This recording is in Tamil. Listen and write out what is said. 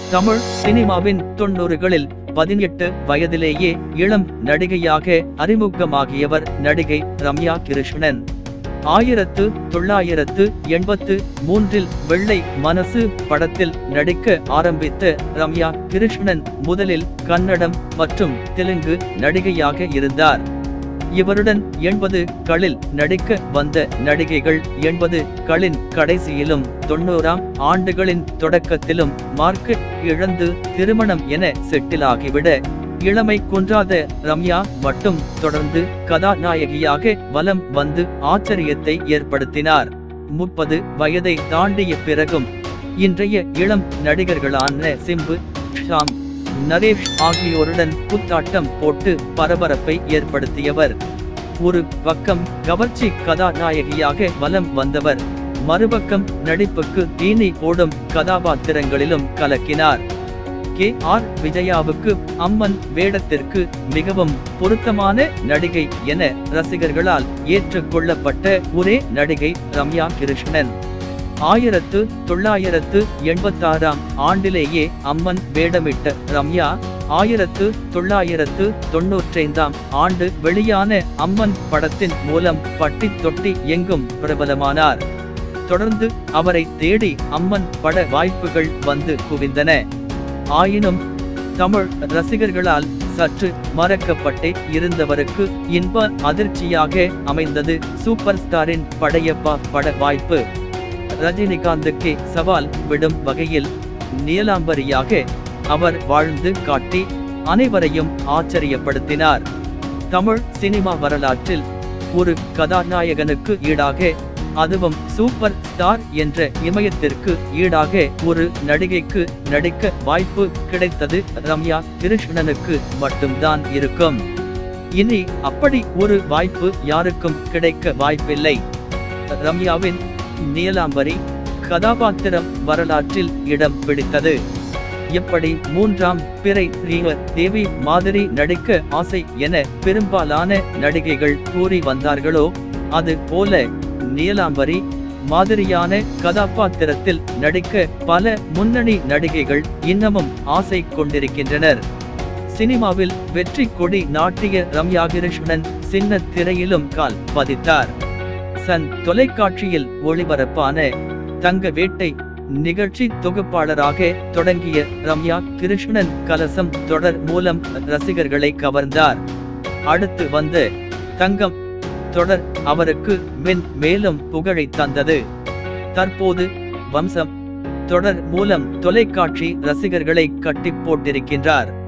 தமிழ் சினிமாவின் தொண்ணூறுகளில் பதினெட்டு வயதிலேயே இளம் நடிகையாக அறிமுகமாகியவர் நடிகை ரம்யா கிருஷ்ணன் ஆயிரத்து தொள்ளாயிரத்து எண்பத்து மூன்றில் வெள்ளை மனசு படத்தில் நடிக்க ஆரம்பித்த ரம்யா கிருஷ்ணன் முதலில் கன்னடம் மற்றும் தெலுங்கு நடிகையாக இருந்தார் இவருடன் எண்பது களில் நடிக்க வந்த நடிகைகள் எண்பது களின் கடைசியிலும் தொண்ணூறாம் ஆண்டுகளின் தொடக்கத்திலும் மார்க்கு இழந்து திருமணம் என செட்டிலாகிவிட இளமை குன்றாத ரம்யா மட்டும் தொடர்ந்து கதாநாயகியாக வலம் வந்து ஆச்சரியத்தை ஏற்படுத்தினார் முப்பது வயதை தாண்டிய பிறகும் இன்றைய இளம் நடிகர்களான சிம்பு ஷாம் நரேஷ் ஆகியோருடன் புத்தாட்டம் போட்டு பரபரப்பை ஏற்படுத்தியவர் ஒரு பக்கம் கவர்ச்சி கதாநாயகியாக வலம் வந்தவர் மறுபக்கம் நடிப்புக்கு தீனி போடும் கதாபாத்திரங்களிலும் கலக்கினார் கே ஆர் விஜயாவுக்கு அம்மன் வேடத்திற்கு மிகவும் பொருத்தமான நடிகை என ரசிகர்களால் ஏற்றுக்கொள்ளப்பட்ட ஒரே நடிகை ரம்யா கிருஷ்ணன் ஆயிரத்து தொள்ளாயிரத்து எண்பத்தாறாம் ஆண்டிலேயே அம்மன் வேடமிட்ட ரம்யா ஆயிரத்து தொள்ளாயிரத்து தொன்னூற்றைந்தாம் ஆண்டு வெளியான அம்மன் படத்தின் மூலம் பட்டி தொட்டி எங்கும் பிரபலமானார் தொடர்ந்து அவரை தேடி அம்மன் பட வாய்ப்புகள் வந்து குவிந்தன ஆயினும் தமிழ் ரசிகர்களால் சற்று மறக்கப்பட்டே இருந்தவருக்கு இன்ப அதிர்ச்சியாக அமைந்தது சூப்பர் ஸ்டாரின் படையப்பா பட வாய்ப்பு ரஜினிகாந்துக்கே சவால் விடும் வகையில் நீலாம்பரியாக அவர் வாழ்ந்து காட்டி அனைவரையும் ஆச்சரியப்படுத்தினார் தமிழ் சினிமா வரலாற்றில் ஒரு கதாநாயகனுக்கு ஈடாக அதுவும் சூப்பர் ஸ்டார் என்ற இமயத்திற்கு ஈடாக ஒரு நடிகைக்கு நடிக்க வாய்ப்பு கிடைத்தது ரம்யா கிருஷ்ணனுக்கு மட்டும்தான் இருக்கும் இனி அப்படி ஒரு வாய்ப்பு யாருக்கும் கிடைக்க வாய்ப்பில்லை ரம்யாவின் நீலாம்பரி கதாபாத்திரம் வரலாற்றில் இடம் பிடித்தது எப்படி மூன்றாம் பிறை ஸ்ரீவர் தேவி மாதிரி நடிக்க ஆசை என பெரும்பாலான நடிகைகள் கூறி வந்தார்களோ அது போல நீலாம்பரி மாதிரியான கதாபாத்திரத்தில் நடிக்க பல முன்னணி நடிகைகள் இன்னமும் ஆசை கொண்டிருக்கின்றனர் சினிமாவில் வெற்றி கொடி நாட்டிய ரம்யா கிருஷ்ணன் சின்ன திரையிலும் கால் பதித்தார் சன் தொலைக்காட்சியில் ஒளிபரப்பான தங்க வேட்டை நிகழ்ச்சி தொகுப்பாளராக தொடங்கிய ரம்யா கிருஷ்ணன் கலசம் தொடர் மூலம் ரசிகர்களை கவர்ந்தார் அடுத்து வந்த தங்கம் தொடர் அவருக்கு மென் மேலும் புகழை தந்தது தற்போது வம்சம் தொடர் மூலம் தொலைக்காட்சி ரசிகர்களை கட்டி போட்டிருக்கின்றார்